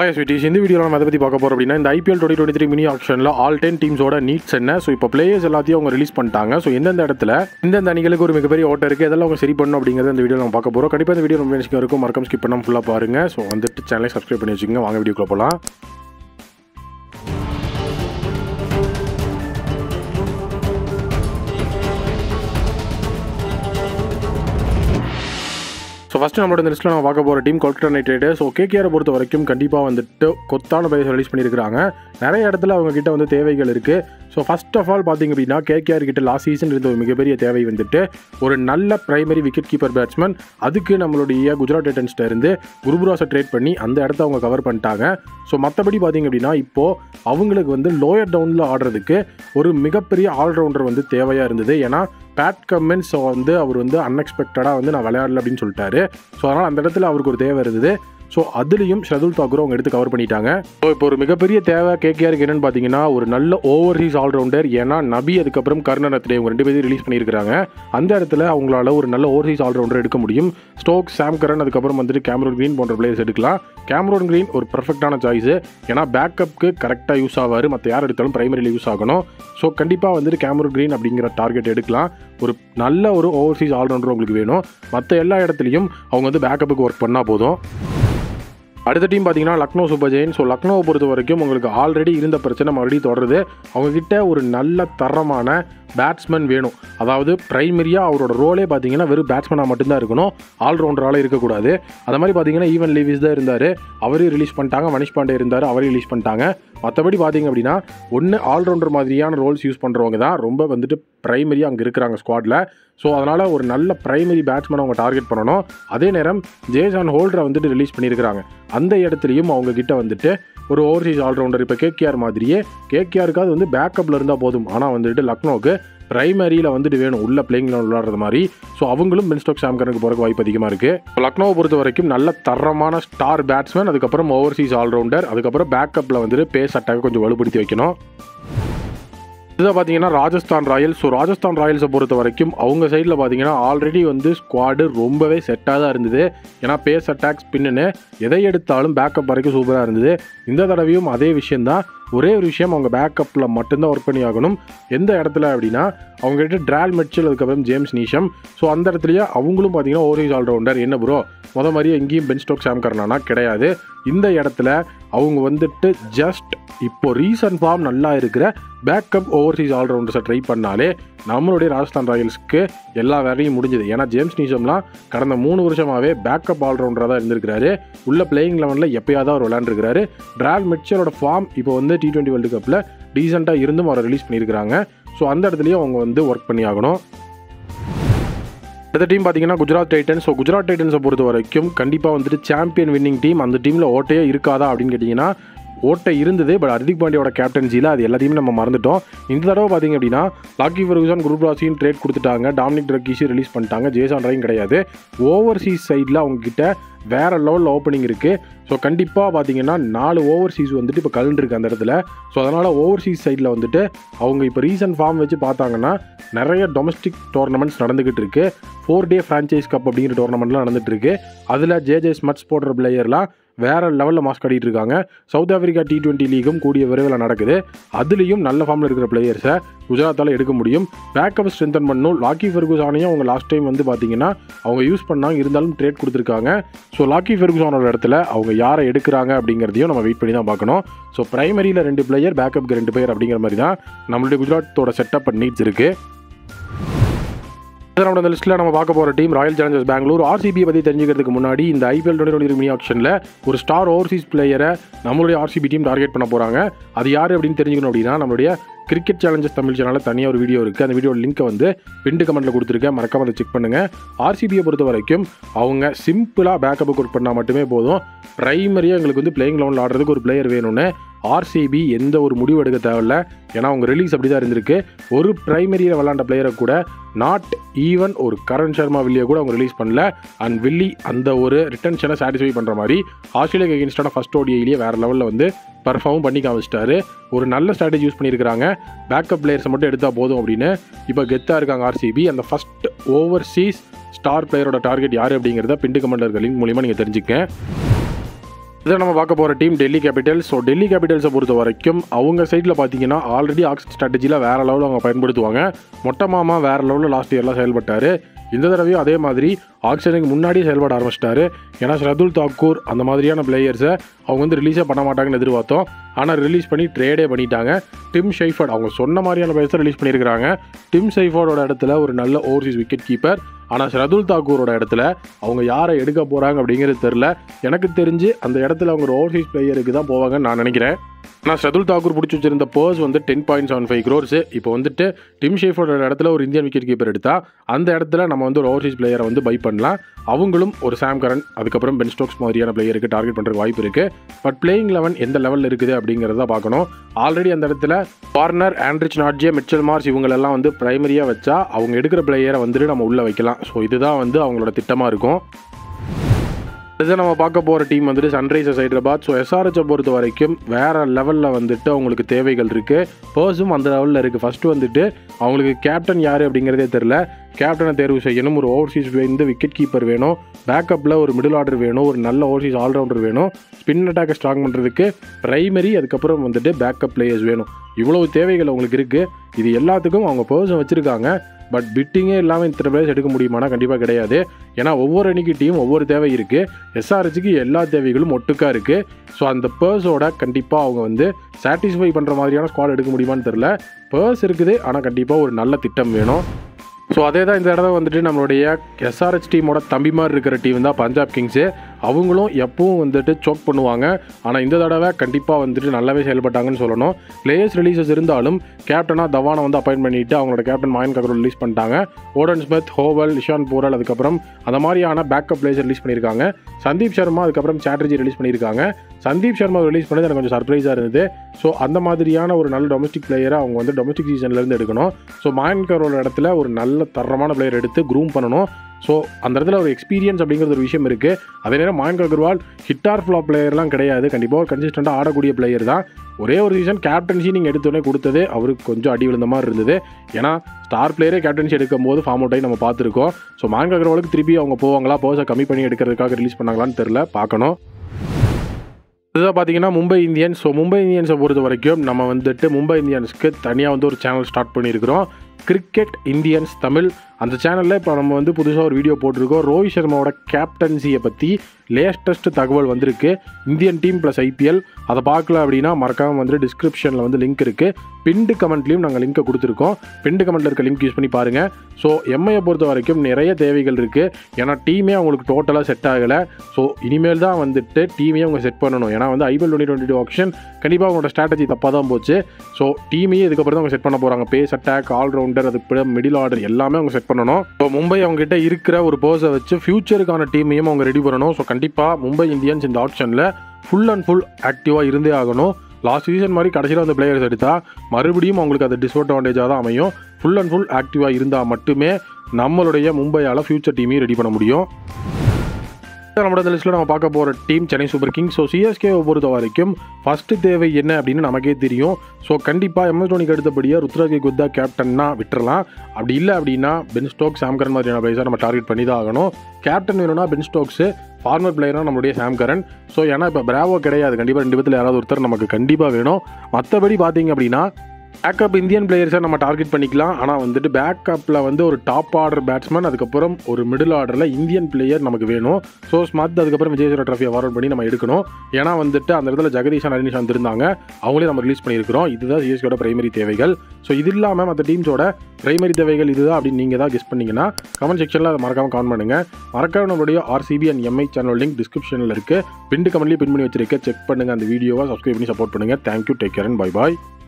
hi sweeties இந்த வீடியோவில் நம்ம எதை பற்றி பார்க்க போகிறோம் அப்படின்னா இந்த IPL twenty twenty three mini ஆப்ஷனில் ஆல் டென் டீம்ஸோட நீட்ஸ் என்ன ஸோ இப்போ பிளேயர்ஸ் எல்லாத்தையும் அவங்க ரிலீஸ் பண்ணிட்டாங்க ஸோ எந்தெந்த இடத்துல இந்தந்த அணிகளுக்கு ஒரு மிகப்பெரிய ஓட்டம் இருக்குது இதெல்லாம் அவங்க சரி பண்ணணும் அப்படிங்கிறத இந்த வீடியோ நம்ம பார்க்க போகிறோம் கண்டிப்பாக இந்த வீடியோ ரொம்ப இன்ட்ரெஸ்டிங்காக இருக்கும் மறக்காம ஸ்கிப் பண்ணாமல் ஃபுல்லாக பாருங்கள் ஸோ வந்துட்டு சேனலை சப்ஸ்கிரைப் பண்ணி வச்சுக்கோங்க வாங்க வீடியோக்குள்ள போகலாம் ஸோ ஃபஸ்ட்டு நம்மளோட இந்த லிஸ்ட்டில் நம்ம பார்க்க போகிற team Kolkata Knight Riders so கேகேஆரை பொறுத்த வரைக்கும் கண்டிப்பாக வந்துட்டு கொத்தான பிளேயர்ஸ் ரிலீஸ் பண்ணியிருக்காங்க நிறைய இடத்துல அவங்க கிட்ட வந்து தேவைகள் இருக்குது ஸோ ஃபர்ஸ்ட் ஆஃப் ஆல் பார்த்தீங்க அப்படின்னா கேகேஆர் கிட்ட லாஸ்ட் சீசன் இருந்த ஒரு மிகப்பெரிய தேவை வந்துட்டு ஒரு நல்ல பிரைமரி விக்கெட் கீப்பர் பேட்ஸ்மேன் அதுக்கு நம்மளுடைய குஜராத் டைட்டன்ஸ்ட இருந்து குருபுராஸை ட்ரேட் பண்ணி அந்த இடத்த அவங்க கவர் பண்ணிட்டாங்க ஸோ மற்றபடி பார்த்தீங்க அப்படின்னா இப்போது அவங்களுக்கு வந்து லோயர் டவுனில் ஆடுறதுக்கு ஒரு மிகப்பெரிய ஆல்ரவுண்டர் வந்து தேவையாக இருந்தது ஏன்னா பேட் கம்மின்ஸ் வந்து அவர் வந்து அன்எக்ஸ்பெக்டடாக வந்து நான் விளையாடல அப்படின்னு சொல்லிட்டாரு ஸோ அதனால் அந்த இடத்துல அவருக்கு ஒரு தேவை இருந்தது ஸோ அதுலேயும் ஷதுல் தாக்கூர் அவங்க எடுத்து கவர் பண்ணிட்டாங்க ஸோ இப்போ ஒரு மிகப்பெரிய தேவை கேகேஆருக்கு என்னன்னு பார்த்தீங்கன்னா ஒரு நல்ல ஓவர்சீஸ் ஆல்ரவுண்டர் ஏன்னா நபி அதுக்கப்புறம் கர்ணன் ரத்னே இவங்க ரெண்டு பேரும் ரிலீஸ் பண்ணியிருக்காங்க அந்த இடத்துல அவங்களால ஒரு நல்ல ஓவர்சீஸ் ஆல்ரவுண்டர் எடுக்க முடியும் ஸ்டோக் சாம் கரன் அதுக்கப்புறம் வந்துட்டு கேமரோன் கிரீன் போன்ற பிளேயர்ஸ் எடுக்கலாம் கேமரோன் கிரீன் ஒரு பர்ஃபெக்டான சாய்ஸ் ஏன்னா பேக்கப்புக்கு கரெக்டாக யூஸ் ஆவார் மற்ற யார் எடுத்தாலும் பிரைமரியில் யூஸ் ஆகணும் ஸோ கண்டிப்பாக வந்துட்டு கேமரோன் கிரீன் அப்படிங்கிற டார்கெட் எடுக்கலாம் ஒரு நல்ல ஒரு ஓவர்சீஸ் ஆல்ரவுண்டர் உங்களுக்கு வேணும் மற்ற எல்லா இடத்துலையும் அவங்க வந்து பேக்கப்புக்கு ஒர்க் பண்ணால் போதும் அடுத்த டீம் பார்த்தீங்கன்னா லக்னோ சூப்பர் ஜெயின் ஸோ லக்னோவை பொறுத்த வரைக்கும் உங்களுக்கு ஆல்ரெடி இருந்த பிரச்சனை மறுபடியும் தொடருது அவங்கக்கிட்ட ஒரு நல்ல தரமான பேட்ஸ்மேன் வேணும் அதாவது ப்ரைமரியாக அவரோட ரோலே பார்த்தீங்கன்னா வெறும் பேட்ஸ்மேனாக மட்டும்தான் இருக்கணும் ஆல்ரவுண்டரால் இருக்கக்கூடாது அது மாதிரி பார்த்தீங்கன்னா ஈவன் லிவிஸ் தான் இருந்தார் அவரையும் ரிலீஸ் பண்ணிட்டாங்க மனிஷ் பாண்டே இருந்தார் அவரையும் ரிலீஸ் பண்ணிட்டாங்க மற்றபடி பார்த்தீங்க அப்படின்னா ஒன்று ஆல்ரவுண்டர் மாதிரியான ரோல்ஸ் யூஸ் பண்ணுறவங்க தான் ரொம்ப வந்துட்டு ப்ரைமரியாக அங்கே இருக்கிறாங்க ஸ்குவாடில் ஸோ அதனால் ஒரு நல்ல ப்ரைமரி பேட்ஸ்மேன் அவங்க டார்கெட் பண்ணணும் அதே நேரம் ஜேசான் ஹோல்டரை வந்துட்டு ரிலீஸ் பண்ணியிருக்கிறாங்க அந்த இடத்துலையும் அவங்க கிட்ட வந்துட்டு ஒரு ஓவர்சீஸ் ஆல்ரவுண்டர் இப்போ கேகேஆர் மாதிரியே கேகேஆருக்காவது வந்து பேக்கப்பில் இருந்தால் போதும் ஆனால் வந்துட்டு லக்னோவுக்கு பிரைமரியில் வந்துட்டு வேணும் உள்ள பிளேயிங் விளாடுறது மாதிரி ஸோ அவங்களும் பென்ஸ்டோக் சாம்கனுக்கு போகிறக்கு வாய்ப்பு அதிகமாக இருக்குது லக்னோவை பொறுத்த வரைக்கும் நல்ல தரமான ஸ்டார் பேட்ஸ்மேன் அதுக்கப்புறம் ஓவர்சீஸ் ஆல்ரவுண்டர் அதுக்கப்புறம் பேக்கப்பில் வந்துட்டு பேஸ் அட்டாக கொஞ்சம் வலுப்படுத்தி வைக்கணும் இதை பார்த்தீங்கன்னா ராஜஸ்தான் ராயல்ஸ் ஸோ ராஜஸ்தான் ராயல்ஸை பொறுத்த வரைக்கும் அவங்க சைடில் பார்த்தீங்கன்னா ஆல்ரெடி வந்து ஸ்குவாடு ரொம்பவே செட்டாக தான் இருந்தது ஏன்னா பேஸ் அட்டாக் ஸ்பின்னு எதை எடுத்தாலும் பேக்கப் வரைக்கும் சூப்பராக இருந்தது இந்த தடவையும் அதே விஷயந்தான் ஒரே ஒரு விஷயம் அவங்க பேக்கப்பில் மட்டும்தான் ஒர்க் பண்ணி ஆகணும் எந்த இடத்துல அப்படின்னா அவங்ககிட்ட ட்ரால் மெட்சல் அதுக்கப்புறம் ஜேம்ஸ் நீஷம் ஸோ அந்த இடத்துலயே அவங்களும் பார்த்தீங்கன்னா ஓவர்சீஸ் ஆல்ரவுண்டர் என்ன ப்ரோ முத மாதிரியே எங்கேயும் பென் ஸ்டோக் சாம் கர்னானா கிடையாது இந்த இடத்துல அவங்க வந்துட்டு ஜஸ்ட் இப்போ ரீசன்ட் ஃபார்ம் நல்லா இருக்கிற பேக்கப் ஓவர்சீஸ் ஆல்ரவுண்டர்ஸை ட்ரை பண்ணாலே நம்மளுடைய ராஜஸ்தான் ராயல்ஸ்க்கு எல்லா வேலையும் முடிஞ்சது ஏன்னா ஜேம்ஸ் நீஷம்லாம் கடந்த மூணு வருஷமாகவே பேக்கப் ஆல்ரவுண்டராக தான் இருந்திருக்கிறாரு உள்ள பிளேயிங் லெவனில் எப்பயாவது அவர் விளையாண்டுருக்காரு ட்ரால் மிட்சலோட ஃபார்ம் இப்போ வந்து டி டுவெண்ட்டி வேர்ல்டு கப்பில் டீசெண்டாக இருந்தும் அவரை ரிலீஸ் பண்ணியிருக்கிறாங்க ஸோ அந்த இடத்துலையும் அவங்க வந்து ஒர்க் பண்ணி ஆகணும் அடுத்த டீம் பார்த்தீங்கன்னா குஜராத் டைட்டன்ஸ் ஸோ குஜராத் டைட்டன்ஸை பொறுத்த வரைக்கும் கண்டிப்பாக வந்துட்டு சாம்பியன் வின்னிங் டீம் அந்த டீமில் ஓட்டையே இருக்காதா அப்படின்னு கேட்டிங்கன்னா ஓட்டை இருந்தது பட் ஹர்திக் பாண்டியோட கேப்டன்சியில் அது எல்லாத்தையுமே நம்ம மறந்துட்டோம் இந்த தடவை பார்த்தீங்க அப்படின்னா லாக்கி ஃபெர்குசன் குரூப் ராசியும் ட்ரேட் கொடுத்துட்டாங்க டாமினிக் ட்ரக்கீஸி ரிலீஸ் பண்ணிட்டாங்க ஜேசான் ராயும் கிடையாது ஓவர்சீஸ் சைடில் அவங்க கிட்ட வேற லெவலில் ஓப்பனிங் இருக்குது ஸோ கண்டிப்பாக பார்த்தீங்கன்னா நாலு ஓவர்சீஸ் வந்துட்டு இப்போ கலந்துருக்கு அந்த இடத்துல ஸோ அதனால் ஓவர்சீஸ் சைடில் வந்துட்டு அவங்க இப்போ ரீசன்ட் ஃபார்ம் வச்சு பார்த்தாங்கன்னா நிறைய டொமஸ்டிக் டோர்னமெண்ட்ஸ் நடந்துக்கிட்டு இருக்கு ஃபோர் டே ஃப்ரான்ச்சைஸ் கப் அப்படிங்கிற டோர்னமெண்ட்லாம் நடந்துட்டு இருக்கு அதில் ஜேஜே ஸ்மட்ஸ் போடுற பிளேயர்லாம் வேற லெவலில் மாஸ்க் ஆடிட்டு இருக்காங்க சவுத் ஆப்பிரிக்கா டி டுவெண்ட்டி லீகும் கூடிய விரைவில் நடக்குது அதுலேயும் நல்ல ஃபார்மில் இருக்கிற பிளேயர்ஸை குஜராத்தால் எடுக்க முடியும் பேக்கப் ஸ்ட்ரென்தன் பண்ணணும் லாக்கி ஃபெர்குசானையும் அவங்க லாஸ்ட் டைம் வந்து பார்த்தீங்கன்னா அவங்க யூஸ் பண்ணாங்க இருந்தாலும் ட்ரேட் கொடுத்துருக்காங்க ஸோ லாக்கி ஃபெர்குசானோட இடத்துல அவங்க யாரை எடுக்கிறாங்க அப்படிங்கிறதையும் நம்ம வெயிட் பண்ணி தான் பார்க்கணும் ஸோ பிரைமரியில் ரெண்டு பிளேயர் பேக்கப்புக்கு ரெண்டு பிளேயர் அப்படிங்கிற மாதிரி தான் நம்மளுடைய குஜராத்தோட செட்டப் அண்ட் நீட்ஸ் இருக்குது நம்மளோட இந்த லிஸ்ட்டில் நம்ம பார்க்க போகிற டீம் ராயல் சேலஞ்சர்ஸ் பெங்களூர் ஆர்சிபியை பற்றி தெரிஞ்சுக்கிறதுக்கு முன்னாடி இந்த ஐபிஎல் டுவெண்ட்டி டுவெண்ட்டி மினி ஆப்ஷனில் ஒரு ஸ்டார் ஓவர்சீஸ் பிளேயரை நம்மளுடைய ஆர்சிபி டீம் டார்கெட் பண்ண போகிறாங்க அது யார் அப்படின்னு தெரிஞ்சுக்கணும் அப்படின்னா நம்மளுடைய கிரிக்கெட் சேலஞ்சஸ் தமிழ் சேனலில் தனியாக ஒரு வீடியோ இருக்குது அந்த வீடியோ லிங்க்கை வந்து பிண்டு கமெண்ட்டில் கொடுத்துருக்கேன் மறக்காம அதை செக் பண்ணுங்கள் ஆர்சிபியை பொறுத்த வரைக்கும் அவங்க சிம்பிளாக பேக்கப்புக்கு ஒர்க் பண்ணால் மட்டுமே போதும் ப்ரைமரியாக எங்களுக்கு வந்து பிளேயிங் லெவனில் ஆடுறதுக்கு ஒரு பிளேயர் வேணும்னு ஆர்சிபி எந்த ஒரு முடிவு எடுக்க தேவையில்ல ஏன்னா அவங்க ரிலீஸ் அப்படி தான் இருந்திருக்கு ஒரு பிரைமரியில் விளாண்ட பிளேயரை கூட நாட் ஈவன் ஒரு கரண் சர்மா வில்லியை கூட அவங்க ரிலீஸ் பண்ணல அண்ட் வில்லி அந்த ஒரு ரிட்டன்ஷனை சாட்டிஸ்ஃபை பண்ணுற மாதிரி ஆஸ்திரேலியா எகென்ஸ்டான ஃபஸ்ட் ஓடிஐலேயே வேறு லெவலில் வந்து பர்ஃபார்ம் பண்ணி காமிச்சிட்டாரு ஒரு நல்ல ஸ்ட்ராட்டஜி யூஸ் பண்ணியிருக்காங்க பேக்கப் பிளேயர்ஸை மட்டும் எடுத்தால் போதும் அப்படின்னு இப்போ கெத்தாக இருக்காங்க ஆர்சிபி அந்த ஃபஸ்ட் ஓவர்சீஸ் ஸ்டார் பிளேயரோட டார்கெட் யார் அப்படிங்கிறத பிண்டு கமெண்டில் இருக்க லிங்க் மூலிமா நீங்கள் தெரிஞ்சுக்க இதை நம்ம பார்க்க போகிற team Delhi Capitals so Delhi கேபிட்டல்ஸை பொறுத்த வரைக்கும் அவங்க சைடில் பார்த்தீங்கன்னா ஆல்ரெடி ஆக்ஷன் ஸ்ட்ராட்டஜியில் வேறு லெவலில் அவங்க பயன்படுத்துவாங்க மொட்டை மாமா வேறு லெவலில் லாஸ்ட் இயர்லாம் செயல்பட்டார் இந்த தடவையும் அதே மாதிரி ஆக்ஷனுக்கு முன்னாடி செயல்பட ஆரம்பிச்சிட்டாரு ஏன்னா ஷரதுல் தாக்கூர் அந்த மாதிரியான பிளேயர்ஸை அவங்க வந்து ரிலீஸே பண்ண மாட்டாங்கன்னு எதிர்பார்த்தோம் ஆனால் ரிலீஸ் பண்ணி ட்ரேடே பண்ணிட்டாங்க டிம் ஷைஃபர்ட் அவங்க சொன்ன மாதிரியான பிளேயர்ஸை ரிலீஸ் பண்ணியிருக்காங்க டிம் ஷைஃபர்டோட இடத்துல ஒரு நல்ல ஓவர்சீஸ் விக்கெட் கீப்பர் ஆனால் ஷரதுல் தாக்கூரோட இடத்துல அவங்க யாரை எடுக்க போகிறாங்க அப்படிங்கிறது தெரில எனக்கு தெரிஞ்சு அந்த இடத்துல அவங்க ஒரு ஓவர்சீஸ் பிளேயருக்கு தான் போவாங்கன்னு நான் நினைக்கிறேன் ஆனால் ஷதுல் தாக்கூர் பிடிச்சி வச்சிருந்த பர்ஸ் வந்து ten point seven five crores இப்போ வந்துட்டு டிம் ஷேஃபோட இடத்துல ஒரு இந்தியன் விக்கெட் கீப்பர் எடுத்தா அந்த இடத்துல நம்ம வந்து ஒரு ஓவர்சீஸ் பிளேயரை வந்து பை பண்ணலாம் அவங்களும் ஒரு சாம் கரன் அதுக்கப்புறம் பென் ஸ்டோக்ஸ் மாதிரியான பிளேயருக்கு டார்கெட் பண்ணுறதுக்கு வாய்ப்பு இருக்குது பட் பிளேயிங் லெவன் எந்த லெவலில் இருக்குது அப்படிங்கிறத பார்க்கணும் ஆல்ரெடி அந்த இடத்துல Warner Anrich Nortje Mitchell Marsh இவங்களெல்லாம் வந்து பிரைமரியாக வச்சா அவங்க எடுக்கிற பிளேயரை வந்துட்டு நம்ம உள்ளே வைக்கலாம் ஸோ இதுதான் வந்து அவங்களோட திட்டமாக இருக்கும் அடுத்து நம்ம பார்க்க போகிற டீம் வந்துட்டு சன்ரைசர்ஸ் ஹைதராபாத் ஸோ எஸ்ஆர்ஹெச்சை பொறுத்த வரைக்கும் வேறு லெவலில் வந்துட்டு அவங்களுக்கு தேவைகள் இருக்குது பர்ஸும் அந்த லெவலில் இருக்குது ஃபஸ்ட்டு வந்துட்டு அவங்களுக்கு கேப்டன் யார் அப்படிங்கிறதே தெரில கேப்டனை தேர்வு செய்யணும் ஒரு ஓவர்சீஸ் வந்து விக்கெட் கீப்பர் வேணும் பேக்கப்பில் ஒரு மிடில் ஆர்டர் வேணும் ஒரு நல்ல ஓவர்சீஸ் ஆல்ரவுண்டர் வேணும் ஸ்பின் அட்டாக்கை ஸ்ட்ராங் பண்ணுறதுக்கு ப்ரைமரி அதுக்கப்புறம் வந்துட்டு பேக்கப் பிளேயர்ஸ் வேணும் இவ்வளவு தேவைகள் அவங்களுக்கு இருக்குது இது எல்லாத்துக்கும் அவங்க பர்சன் வச்சுருக்காங்க பட் பிட்டிங்கே இல்லாமல் இத்தனை பிளேயர்ஸ் எடுக்க முடியுமானா கண்டிப்பாக கிடையாது ஏன்னா ஒவ்வொரு அணிக்கு டீம் ஒவ்வொரு தேவை இருக்குது எஸ்ஆர்ஹெச்சுக்கு எல்லா தேவைகளும் ஒட்டுக்காக இருக்குது ஸோ அந்த பர்ஸோட கண்டிப்பாக அவங்க வந்து சாட்டிஸ்ஃபை பண்ணுற மாதிரியான ஸ்குவாட் எடுக்க முடியுமான்னு தெரில பர்ஸ் இருக்குது ஆனால் கண்டிப்பாக ஒரு நல்ல திட்டம் வேணும் ஸோ அதே தான் இந்த தடவை வந்துட்டு நம்மளுடைய எஸ்ஆர்ஹெச் டீமோட தம்பி மாதிரி இருக்கிற டீம் தான் பஞ்சாப் கிங்ஸு அவங்களும் எப்பவும் வந்துட்டு சோக் பண்ணுவாங்க ஆனால் இந்த தடவை கண்டிப்பாக வந்துட்டு நல்லாவே செயல்பட்டாங்கன்னு சொல்லணும் பிளேயர்ஸ் ரிலீசஸ் இருந்தாலும் கேப்டனாக தவானை வந்து அப்பாயின்ட் பண்ணிட்டு அவங்களோட கேப்டன் மாயன் கக்ரோல் ரிலீஸ் பண்ணிட்டாங்க Odean Smith Howell Ishan Porel அதுக்கப்புறம் அந்த மாதிரியான பேக்கப் பிளேயர்ஸ் ரிலீஸ் பண்ணியிருக்காங்க சந்தீப் சர்மா அதுக்கப்புறம் சாட்டர்ஜி ரிலீஸ் பண்ணியிருக்காங்க சந்தீப் சர்மா ரிலீஸ் பண்ணது எனக்கு கொஞ்சம் சர்ப்ரைஸாக இருந்தது ஸோ அந்த மாதிரியான ஒரு நல்ல டொமஸ்டிக் பிளேயரை அவங்க வந்து டொமஸ்டிக் சீசன்லேருந்து எடுக்கணும் ஸோ மாயன் கரோட இடத்துல ஒரு நல்ல தரமான பிளேயர் எடுத்து க்ரூம் பண்ணணும் ஸோ அந்த இடத்துல ஒரு எக்ஸ்பீரியன்ஸ் அப்படிங்கிறது ஒரு விஷயம் இருக்குது அதே நேரம் மாயன்க் அகர்வால் ஹிட்டார் ஃப்ளாப் பிளேயர்லாம் கிடையாது கண்டிப்பாக ஒரு கன்சிஸ்டண்ட்டாக ஆடக்கூடிய பிளேயர் தான் ஒரே ஒரு சீசன் கேப்டன்சி நீங்கள் எடுத்தோடனே கொடுத்தது அவருக்கு கொஞ்சம் அடி விழுந்த மாதிரி இருந்தது ஏன்னா ஸ்டார் பிளேயரே கேப்டன்சி எடுக்கும் போது ஃபார்ம் அவுட் ஆகி நம்ம பார்த்துருக்கோம் ஸோ மாயன்க் அகர்வாலுக்கு திருப்பி அவங்க போவாங்களா பர்ஸை கம்மி பண்ணி எடுக்கிறதுக்காக ரிலீஸ் பண்ணாங்களான்னு தெரில பார்க்கணும் இதுதான் பார்த்தீங்கன்னா மும்பை இந்தியன்ஸ் ஸோ மும்பை இந்தியன்ஸை பொறுத்த வரைக்கும் நம்ம வந்துட்டு மும்பை இந்தியன்ஸ்க்கு தனியாக வந்து ஒரு சேனல் ஸ்டார்ட் பண்ணியிருக்கிறோம் கிரிக்கெட் இந்தியன்ஸ் தமிழ் அந்த சேனலில் இப்போ நம்ம வந்து புதுசாக ஒரு வீடியோ போட்டிருக்கோம் ரோஹித் சர்மாவோட கேப்டன்சியை பற்றி லேட்டஸ்ட் தகவல் வந்திருக்கு இந்தியன் டீம் ப்ளஸ் ஐபிஎல் அதை பார்க்கல அப்படின்னா மறக்காமல் வந்துட்டு டிஸ்கிரிப்ஷனில் வந்து லிங்க் இருக்குது பிண்டு கமெண்ட்லேயும் நாங்கள் லிங்க்கை கொடுத்துருக்கோம் பிண்டு கமெண்ட்டில் இருக்க லிங்க் யூஸ் பண்ணி பாருங்கள் ஸோ எம்ஐயை பொறுத்த வரைக்கும் நிறைய தேவைகள் இருக்குது ஏன்னா டீமே அவங்களுக்கு டோட்டலாக செட் ஆகலை ஸோ இனிமேல் தான் வந்துட்டு டீமையே அவங்க செட் பண்ணணும் ஏன்னா வந்து IPL twenty twenty two option கண்டிப்பாக அவங்களோட ஸ்ட்ராட்டஜி தப்பாக தான் போச்சு ஸோ டீமையே இதுக்கப்புறம் தான் அவங்க செட் பண்ண போகிறாங்க பேஸ் அட்டாக் ஆல்ரவுண்டர் அதுக்கு மிடில் ஆர்டர் எல்லாமே அவங்க செட் பண்ணணும் ஸோ மும்பை அவங்ககிட்ட இருக்கிற ஒரு பர்ஸை வச்சு ஃபியூச்சருக்கான டீமையும் அவங்க ரெடி பண்ணணும் ஸோ கண்டிப்பாக மும்பை இந்தியன்ஸ் இந்த ஆப்ஷனில் ஃபுல் அண்ட் ஃபுல் ஆக்டிவாக இருந்தே ஆகணும் லாஸ்ட் சீசன் மாதிரி கடைசியில் வந்து பிளேயர்ஸ் எடுத்தால் மறுபடியும் அவங்களுக்கு அது டிஸ்அட்வான்டேஜாக தான் அமையும் ஃபுல் அண்ட் ஃபுல் ஆக்டிவாக இருந்தால் மட்டுமே நம்மளுடைய மும்பையால் ஃபியூச்சர் டீமையும் ரெடி பண்ண முடியும் நம்மளோட இந்த லிஸ்ட்டில் நம்ம பார்க்க போகிற team Chennai Super Kings so சிஎஸ்கேவை பொறுத்த வரைக்கும் ஃபஸ்ட்டு தேவை என்ன அப்படின்னு நமக்கே தெரியும் ஸோ கண்டிப்பாக எம்எஸ் தோனிக்கு அடுத்தபடியாக ருத்ராஜி குத்தா கேப்டன்னா விட்டுறலாம் அப்படி இல்லை அப்படின்னா பென் ஸ்டோக் சாம்கரன் மாதிரியான பிளேஸாக நம்ம டார்கெட் பண்ணி தான் ஆகணும் கேப்டன் வேணும்னா பென் ஸ்டோக்ஸு ஃபார்மர் பிளேயராக நம்மளுடைய சாம்கரன் ஸோ ஏன்னா இப்போ பிராவோ கிடையாது கண்டிப்பாக ரெண்டு விதத்தில் யாராவது ஒருத்தர் நமக்கு கண்டிப்பாக வேணும் மற்றபடி பார்த்தீங்க அப்படின்னா பேக்கப் இந்தியன் பிளேயர்ஸை நம்ம டார்கெட் பண்ணிக்கலாம் ஆனால் வந்துட்டு பேக்கப்பில் வந்து ஒரு டாப் ஆர்டர் பேட்ஸ்மேன் அதுக்கப்புறம் ஒரு மிடில் ஆர்டரில் இந்தியன் பிளேயர் நமக்கு வேணும் ஸோ ஸ்மார்ட் அதுக்கப்புறம் விஜயசூர ட்ராஃபியை ஃபார்வர்ட் பண்ணி நம்ம எடுக்கணும் ஏன்னா வந்துட்டு அந்த இடத்துல ஜெகதீஷன் அனிஷாந்த் இருந்தாங்க அவங்களே நம்ம ரிலீஸ் பண்ணியிருக்கிறோம் இதுதான் சிஎஸ்கோட பிரைமரி தேவைகள் ஸோ இது இல்லாமல் மற்ற டீம்ஸோட பிரைமரி தேவைகள் இதுதான் அப்படின்னு நீங்கள் தான் கெஸ் பண்ணீங்கன்னா கமெண்ட் செக்ஷனில் அதை மறக்காமல் கமெண்ட் பண்ணுங்கள் மறக்காம நம்மளுடைய RCB and MI channel link டிஸ்கிரிப்ஷனில் இருக்குது பின் கமெண்ட்லேயே பின் பண்ணி வச்சிருக்க செக் பண்ணுங்கள் அந்த வீடியோவை சப்ஸ்கிரைப் பண்ணி சப்போர்ட் பண்ணுங்கள் thank you take care and bye bye